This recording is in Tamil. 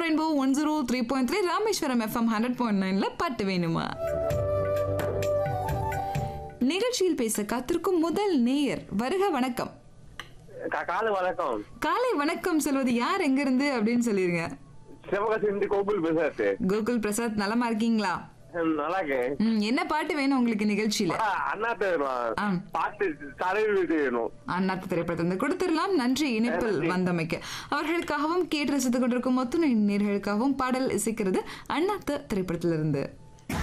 Rainbow one zero three point three Rameswaram F M hundred point நைன்ல பாட்டு வேணுமா நிகழ்ச்சியில் பேச காத்திருக்கும் முதல் நேயர் வருக வணக்கம் கா- காலை வணக்கம் காலை வணக்கம் சொல்வது யார் எங்க இருந்து அப்படின்னு சொல்லிருங்க சிவகாசி கோகுல் பேசாச்சு கோகுல் பிரசாத் நலமா இருக்கீங்களா நல்லா இருக்கேன் ம், என்ன பாட்டு வேணும் உங்களுக்கு நிகழ்ச்சியில ஆ, அண்ணாத்த வேணும் ஆ. பாட்டு தலைவர் வீட்டு வேணும் அண்ணாத்த திரைப்படத்தை கொடுத்துடலாம் நன்றி இணைப்பில் வந்தமைக்கு அவர்களுக்காகவும் கேட்டு ரசித்துக் கொண்டிருக்கும் மொத்த நேர்களுக்காகவும் பாடல் இசைக்கிறது அண்ணாத்த திரைப்படத்திலிருந்து